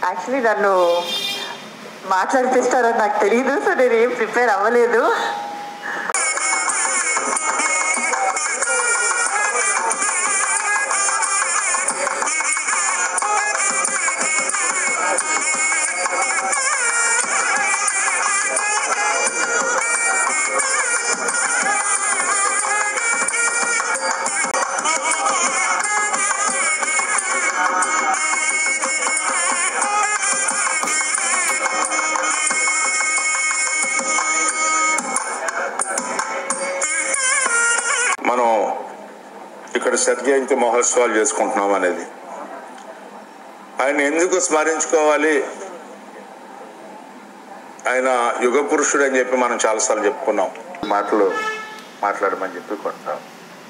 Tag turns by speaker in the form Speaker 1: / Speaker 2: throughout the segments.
Speaker 1: actually నన్ను మాట్లాడిపిస్తారని నాకు తెలియదు సో నేను ఏం ప్రిపేర్ అవ్వలేదు
Speaker 2: మనం ఇక్కడ శత జయంతి మహోత్సవాలు చేసుకుంటున్నాం అనేది ఆయన ఎందుకు స్మరించుకోవాలి ఆయన యుగ పురుషుడు అని చెప్పి మనం చాలాసార్లు చెప్పుకున్నాం మాటలు మాట్లాడమని చెప్పి కొడతాం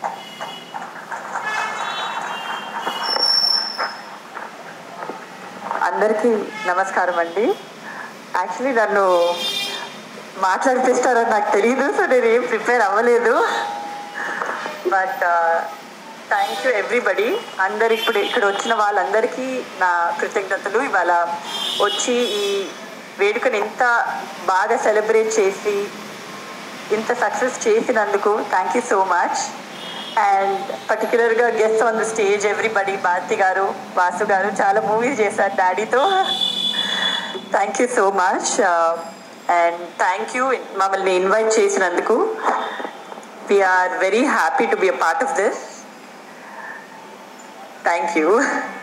Speaker 1: అందరికీ నమస్కారం అండి యాక్చువల్లీ నన్ను మాట్లాడిపిస్తారని నాకు తెలియదు సో నేను ఏం ప్రిపేర్ అవ్వలేదు బట్ థ్యాంక్ యూ ఎవ్రీబడి అందరు ఇప్పుడు ఇక్కడ వచ్చిన వాళ్ళందరికీ నా కృతజ్ఞతలు ఇవాళ వచ్చి ఈ వేడుకను ఇంత బాగా సెలబ్రేట్ చేసి ఇంత సక్సెస్ చేసినందుకు thank you so much and పర్టికులర్గా guest on the stage everybody Bharathi garu Vasu garu చాలా మూవీస్ చేశారు డాడీతో thank you so much and thank you మమ్మల్ని ఇన్వైట్ చేసినందుకు we are very happy to be a part of this thank you